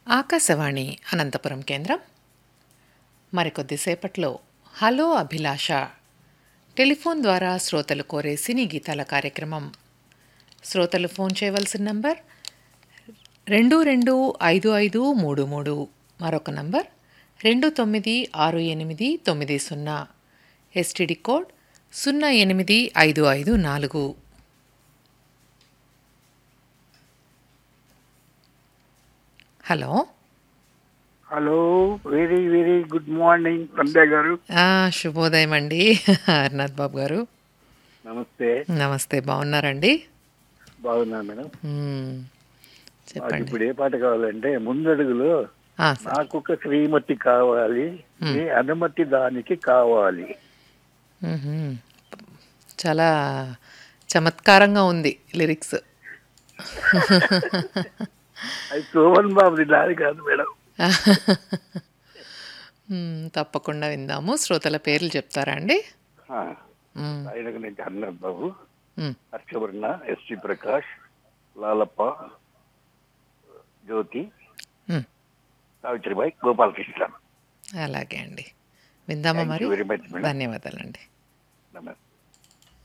ఆకాశవాణి అనంతపురం కేంద్రం మరికొద్దిసేపట్లో హలో అభిలాష టెలిఫోన్ ద్వారా శ్రోతలు కోరే సినీ గీతాల కార్యక్రమం శ్రోతలు ఫోన్ చేయవలసిన నంబర్ రెండు రెండు ఐదు ఐదు మూడు మూడు మరొక నంబర్ రెండు తొమ్మిది ఆరు ఎనిమిది తొమ్మిది సున్నా ఎస్టిడి కోడ్ సున్నా ఎనిమిది ఐదు ఐదు నాలుగు hello hello very very good morning Sandhya గారు ఆ, శుభోదయం అండి హర్నాథ్ బాబు గారు నమస్తే నమస్తే బాగున్నారండి బాగున్నాను మేడం మ్మ్. నాకు చెప్పండి ఇప్పుడు ఏ పాట కావాలంటే ముందడుగులో ఆ, సరే. నాకు ఒక శ్రీమతి కావాలి నీ అనుమతి దానికి కావాలి మ్మ్హ్మ్. చాలా చమత్కారంగా ఉంది లిరిక్స్ అది శోభన్ బాబుది నాది కాదు మేడం మ్మ్, తప్పకుండా విందాము శ్రోతల పేర్లు చెప్తారా అండి ఆ, మ్మ్, ఆయనకు నేను అన్నారు బాబు మ్మ్. హర్షవర్ణ ఎస్టి ప్రకాష్ లాలప్ప జ్యోతి మ్మ్. సావిత్రిబాయి గోపాలకృష్ణ అలాగే అండి విందామా Thank మరి you very much, madam. ధన్యవాదాలండి నమస్తే